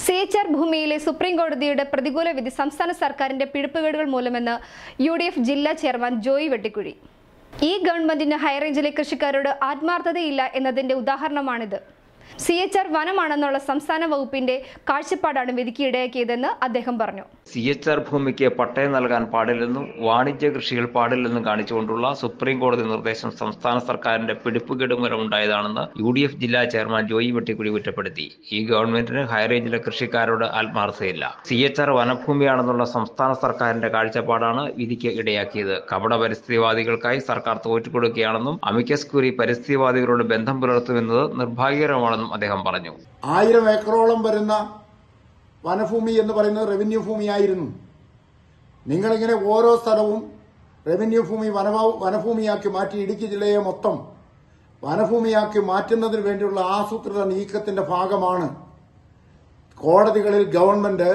C H R ഭൂമിയിലെ supreme കോടതിയുടെ പ്രതികൂല വിധി സംസ്ഥാന സർക്കാരിന്റെ പിഴപ്പുകേടുകൾ മൂലമെന്ന് യു ഡി എഫ് ജില്ലാ ചെയർമാൻ ജോയി വെട്ടിക്കുഴി ഈ ഗവൺമെന്റിന് ഹൈറേഞ്ചിലെ കൃഷിക്കാരോട് ആത്മാർത്ഥതയില്ല എന്നതിന്റെ ഉദാഹരണമാണിത് സി എച്ച് ആർ വനമാണെന്നുള്ള സംസ്ഥാന വകുപ്പിന്റെ കാഴ്ചപ്പാടാണ് വിധിക്ക് ഇടയാക്കിയതെന്ന് അദ്ദേഹം പറഞ്ഞു സി എച്ച് ആർ ഭൂമിക്ക് പട്ടയം നൽകാൻ പാടില്ലെന്നും വാണിജ്യ കൃഷികൾ പാടില്ലെന്നും കാണിച്ചുകൊണ്ടുള്ള സുപ്രീം കോടതി നിർദ്ദേശം സംസ്ഥാന സർക്കാരിന്റെ പിടിപ്പുകേട് മൂലമുണ്ടായതാണെന്ന് യു ഡി എഫ് ജില്ലാ ചെയർമാൻ ജോയി വെട്ടിക്കുടി കുറ്റപ്പെടുത്തി ഈ ഗവൺമെന്റിന് ഹൈറേഞ്ചിലെ കൃഷിക്കാരോട് ആത്മാർത്ഥതയില്ല സി എച്ച് ആർ വനഭൂമിയാണെന്നുള്ള സംസ്ഥാന സർക്കാരിന്റെ കാഴ്ചപ്പാടാണ് വിധിക്ക് ഇടയാക്കിയത് കപട പരിസ്ഥിതിവാദികൾക്കായി സർക്കാർ തോറ്റുകൊടുക്കുകയാണെന്നും അമിക്കസ് ക്യൂറി പരിസ്ഥിതിവാദികളോട് ബന്ധം പുലർത്തുമെന്നത് നിർഭാഗ്യകരമാണെന്നും അദ്ദേഹം പറഞ്ഞു ആയിരം ഏക്കറോളം വരുന്ന വനഭൂമി എന്ന് പറയുന്നത് റവന്യൂ ഭൂമിയായിരുന്നു നിങ്ങളിങ്ങനെ ഓരോ സ്ഥലവും റവന്യൂ ഭൂമി വനഭൂ- വനഭൂമിയാക്കി മാറ്റി ഇടുക്കി ജില്ലയെ മൊത്തം വനഭൂമിയാക്കി മാറ്റുന്നതിന് വേണ്ടിയുള്ള ആസൂത്രിത നീക്കത്തിന്റെ ഭാഗമാണ് കോടതികളിൽ ഗവൺമെന്റ്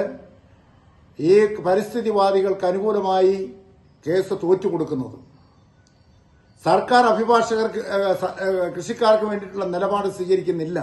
ഈ പരിസ്ഥിതിവാദികൾക്ക് അനുകൂലമായി കേസ് തോറ്റുകൊടുക്കുന്നത് സർക്കാർ അഭിഭാഷകർക്ക് ഏഹ്, സ- ഏഹ്, കൃഷിക്കാർക്ക് വേണ്ടിയിട്ടുള്ള നിലപാട് സ്വീകരിക്കുന്നില്ല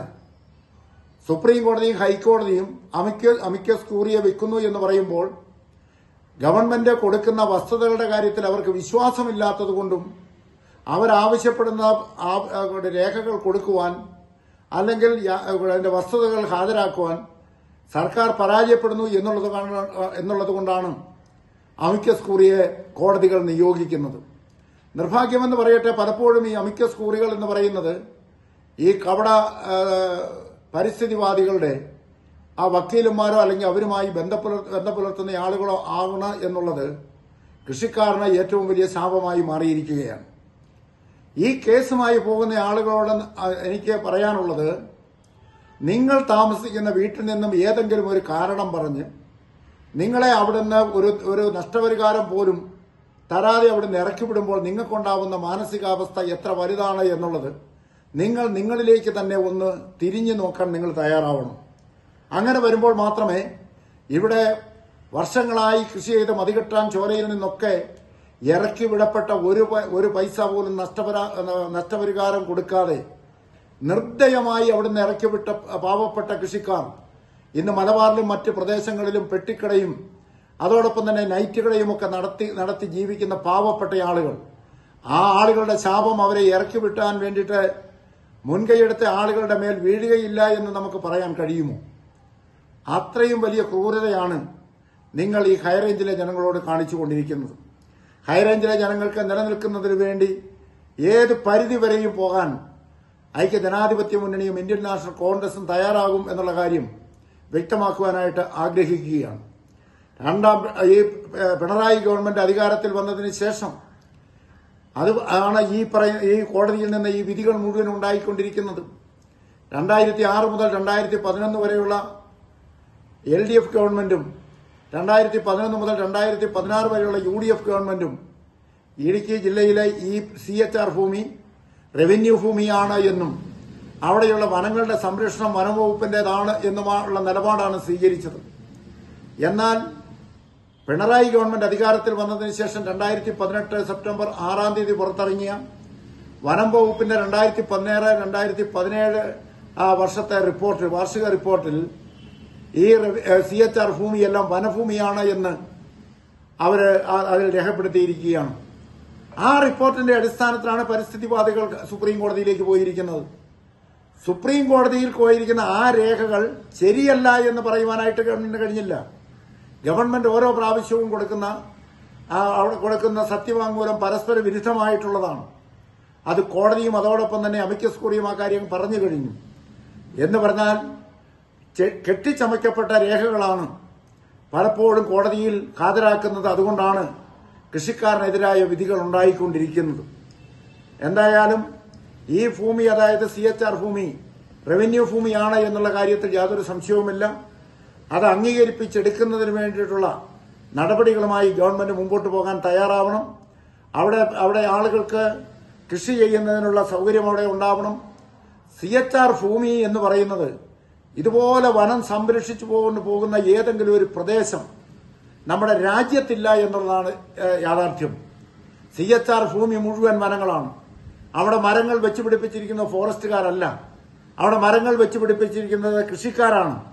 സുപ്രീം കോടതിയും ഹൈക്കോടതിയും അമിക്ക അമിക്കസ് ക്യൂറിയെ വെക്കുന്നു എന്ന് പറയുമ്പോൾ ഗവൺമെന്റ് കൊടുക്കുന്ന വസ്തുതകളുടെ കാര്യത്തിൽ അവർക്ക് വിശ്വാസമില്ലാത്തതുകൊണ്ടും അവരാവശ്യപ്പെടുന്ന ആ- ആ രേഖകൾ കൊടുക്കുവാൻ അല്ലെങ്കിൽ യാ- അതിന്റെ വസ്തുതകൾ ഹാജരാക്കുവാൻ സർക്കാർ പരാജയപ്പെടുന്നു എന്നുള്ളത് കാണ- എന്നുള്ളത് കൊണ്ടാണ് അമിക്കസ് ക്യൂറിയെ കോടതികൾ നിയോഗിക്കുന്നത് നിർഭാഗ്യമെന്ന് പറയട്ടെ പലപ്പോഴും ഈ അമിക്കസ് ക്യൂറികൾ എന്ന് പറയുന്നത് ഈ കപട ആ, പരിസ്ഥിതിവാദികളുടെ ആ വക്കീലന്മാരോ അല്ലെങ്കിൽ അവരുമായി ബന്ധപ്പുലർ ബന്ധം പുലർത്തുന്ന ആളുകളോ ആവണം എന്നുള്ളത് കൃഷിക്കാരന് ഏറ്റവും വലിയ ശാപമായി മാറിയിരിക്കുകയാണ് ഈ കേസുമായി പോകുന്ന ആളുകളോട് എനിക്ക് പറയാനുള്ളത് നിങ്ങൾ താമസിക്കുന്ന വീട്ടിൽ നിന്നും ഏതെങ്കിലും ഒരു കാരണം പറഞ്ഞ് നിങ്ങളെ അവിടുന്ന് ഒരു ഒരു നഷ്ടപരിഹാരം പോലും തരാതെ അവിടുന്ന് ഇറക്കി വിടുമ്പോൾ നിങ്ങൾക്കുണ്ടാവുന്ന മാനസികാവസ്ഥ എത്ര വലുതാണ് എന്നുള്ളത് നിങ്ങൾ നിങ്ങളിലേക്ക് തന്നെ ഒന്ന് തിരിഞ്ഞു നോക്കാൻ നിങ്ങൾ തയ്യാറാവണം അങ്ങനെ വരുമ്പോൾ മാത്രമേ ഇവിടെ വർഷങ്ങളായി കൃഷി ചെയ്ത് മതികെട്ടാൻ ചോരയിൽ നിന്നൊക്കെ ഇറക്കി വിടപ്പെട്ട ഒരു പ- ഒരു പൈസ പോലും നഷ്ടപരാ നഷ്ടപരിഹാരം കൊടുക്കാതെ നിർദ്ദയമായി അവിടുന്ന് ഇറക്കിവിട്ട പാവപ്പെട്ട കൃഷിക്കാർ ഇന്ന് മലബാറിലും മറ്റ് പ്രദേശങ്ങളിലും പെട്ടിക്കടയും അതോടൊപ്പം തന്നെ നൈറ്റ് കടയും ഒക്കെ നടത്തി നടത്തി ജീവിക്കുന്ന പാവപ്പെട്ട ആളുകൾ ആ ആളുകളുടെ ശാപം അവരെ ഇറക്കി വിട്ടാൻ വേണ്ടിയിട്ട് മുൻകൈയെടുത്ത ആളുകളുടെ മേൽ വീഴുകയില്ല എന്ന് നമുക്ക് പറയാൻ കഴിയുമോ അത്രയും വലിയ ക്രൂരതയാണ് നിങ്ങൾ ഈ ഹൈറേഞ്ചിലെ ജനങ്ങളോട് കാണിച്ചുകൊണ്ടിരിക്കുന്നത് ഹൈറേഞ്ചിലെ ജനങ്ങൾക്ക് നിലനിൽക്കുന്നതിന് വേണ്ടി ഏത് പരിധി വരെയും പോകാൻ ഐക്യ ജനാധിപത്യ മുന്നണിയും ഇന്ത്യൻ നാഷണൽ കോൺഗ്രസും തയ്യാറാകും എന്നുള്ള കാര്യം വ്യക്തമാക്കുവാനായിട്ട് ആഗ്രഹിക്കുകയാണ് രണ്ടാം ഈ ഏഹ്, പിണറായി ഗവൺമെന്റ് അധികാരത്തിൽ വന്നതിന് ശേഷം അത് ആണ് ഈ പറയ ഈ കോടതിയിൽ നിന്ന് ഈ വിധികൾ മുഴുവൻ ഉണ്ടായിക്കൊണ്ടിരിക്കുന്നത് രണ്ടായിരത്തി ആറ് മുതൽ രണ്ടായിരത്തി പതിനൊന്ന് വരെയുള്ള എൽ ഡി എഫ് ഗവൺമെന്റും രണ്ടായിരത്തി പതിനൊന്ന് മുതൽ രണ്ടായിരത്തി പതിനാറ് വരെയുള്ള യു ഡി എഫ് ഗവൺമെന്റും ഇടുക്കി ജില്ലയിലെ ഈ സി എച്ച് ആർ ഭൂമി റവന്യൂ ഭൂമിയാണ് എന്നും അവിടെയുള്ള വനങ്ങളുടെ സംരക്ഷണം വനംവകുപ്പിന്റേതാണ് എന്നുമുള്ള നിലപാടാണ് സ്വീകരിച്ചത് എന്നാൽ പിണറായി ഗവൺമെന്റ് അധികാരത്തിൽ വന്നതിന് ശേഷം രണ്ടായിരത്തി പതിനെട്ട് സെപ്റ്റംബർ ആറാം തീയതി പുറത്തിറങ്ങിയ വനം വകുപ്പിന്റെ രണ്ടായിരത്തി പതിനേഴ് രണ്ടായിരത്തി പതിനേഴ് ആ വർഷത്തെ റിപ്പോർട്ട് വാർഷിക റിപ്പോർട്ടിൽ ഈ സി എച്ച് ആർ ഭൂമിയെല്ലാം വനഭൂമിയാണ് എന്ന് അവര് ആ- അതിൽ രേഖപ്പെടുത്തിയിരിക്കുകയാണ് ആ റിപ്പോർട്ടിന്റെ അടിസ്ഥാനത്തിലാണ് പരിസ്ഥിതിവാദികൾ സുപ്രീം കോടതിയിലേക്ക് പോയിരിക്കുന്നത് സുപ്രീം കോടതിയിൽ പോയിരിക്കുന്ന ആ രേഖകൾ ശരിയല്ല എന്ന് പറയുവാനായിട്ട് ഗവൺമെന്റിന് കഴിഞ്ഞില്ല ഗവൺമെന്റ് ഓരോ പ്രാവശ്യവും കൊടുക്കുന്ന ആ, അവിടെ കൊടുക്കുന്ന സത്യവാങ്മൂലം പരസ്പര വിരുദ്ധമായിട്ടുള്ളതാണ് അത് കോടതിയും അതോടൊപ്പം തന്നെ അമിക്കസ് കുറിയും ആ കാര്യം പറഞ്ഞു കഴിഞ്ഞു എന്ന് പറഞ്ഞാൽ ചെ- കെട്ടിച്ചമയ്ക്കപ്പെട്ട രേഖകളാണ് പലപ്പോഴും കോടതിയിൽ ഹാജരാക്കുന്നത് അതുകൊണ്ടാണ് കൃഷിക്കാരനെതിരായ വിധികൾ ഉണ്ടായിക്കൊണ്ടിരിക്കുന്നത് എന്തായാലും ഈ ഭൂമി അതായത് സി എച്ച് ആർ ഭൂമി റവന്യൂ ഭൂമിയാണ് എന്നുള്ള കാര്യത്തിൽ യാതൊരു സംശയവുമില്ല അത് അംഗീകരിപ്പിച്ചെടുക്കുന്നതിന് വേണ്ടിയിട്ടുള്ള നടപടികളുമായി ഗവൺമെന്റ് മുമ്പോട്ട് പോകാൻ തയ്യാറാവണം അവിടെ അവിടെ ആളുകൾക്ക് കൃഷി ചെയ്യുന്നതിനുള്ള സൗകര്യം അവിടെ ഉണ്ടാവണം സി എച്ച് ആർ ഭൂമി എന്ന് പറയുന്നത് ഇതുപോലെ വനം സംരക്ഷിച്ചു പോകുന്ന പോകുന്ന ഏതെങ്കിലും ഒരു പ്രദേശം നമ്മുടെ രാജ്യത്തില്ല എന്നുള്ളതാണ് ഏഹ്, യാഥാർത്ഥ്യം സി എച്ച് ആർ ഭൂമി മുഴുവൻ വനങ്ങളാണ് അവിടെ മരങ്ങൾ വെച്ച് പിടിപ്പിച്ചിരിക്കുന്ന ഫോറസ്റ്റുകാരല്ല അവിടെ മരങ്ങൾ വെച്ച് പിടിപ്പിച്ചിരിക്കുന്നത് കൃഷിക്കാരാണ്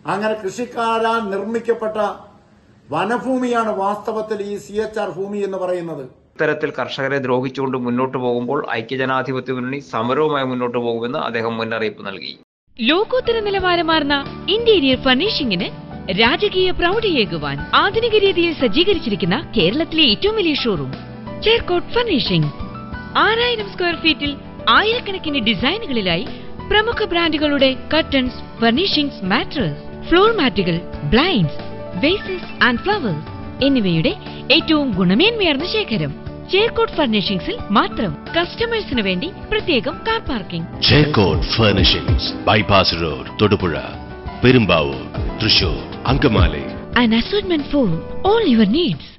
അങ്ങനെ കൃഷിക്കാരാൽ നിർമ്മിക്കപ്പെട്ട വനഭൂമിയാണ് വാസ്തവത്തിൽ ഈ സി എച്ച് ആർ ഭൂമി എന്ന് പറയുന്നത് ഇത്തരത്തിൽ കർഷകരെ ദ്രോഹിച്ചുകൊണ്ട് മുന്നോട്ട് പോകുമ്പോൾ ഐക്യജനാധിപത്യ മുന്നണി സമരവുമായി മുന്നോട്ട് പോകുമെന്ന് അദ്ദേഹം മുന്നറിയിപ്പ് നൽകി ലോകോത്തര നിലവാരമാർന്ന ഇന്റീരിയർ ഫർണിഷിംഗിന് രാജകീയ പ്രൗഢിയേകുവാൻ ആധുനിക രീതിയിൽ സജ്ജീകരിച്ചിരിക്കുന്ന കേരളത്തിലെ ഏറ്റവും വലിയ ഷോറൂം ചേർക്കോട്ട് ഫർണിഷിംഗ് ആറായിരം സ്ക്വയർ ഫീറ്റിൽ ആയിരക്കണക്കിന് ഡിസൈനുകളിലായി പ്രമുഖ ബ്രാൻഡുകളുടെ കർട്ടൻസ് ഫർണിഷിംഗ്സ് മാട്രസ് ഫ്ലോർ മാറ്റുകൾ ബ്ലൈൻഡ്സ് വേസസ് ആൻഡ് ഫ്ലവേഴ്സ് എന്നിവയുടെ ഏറ്റവും ഗുണമേന്മയാർന്ന ശേഖരം ചേർക്കോട്ട് ഫർണിഷിംഗ്സിൽ മാത്രം കസ്റ്റമേഴ്സിന് വേണ്ടി പ്രത്യേകം car parking Chekkott furnishings bypass road Thodupuzha Perumbavoor Thrissur Angamaly an assortment for all your needs.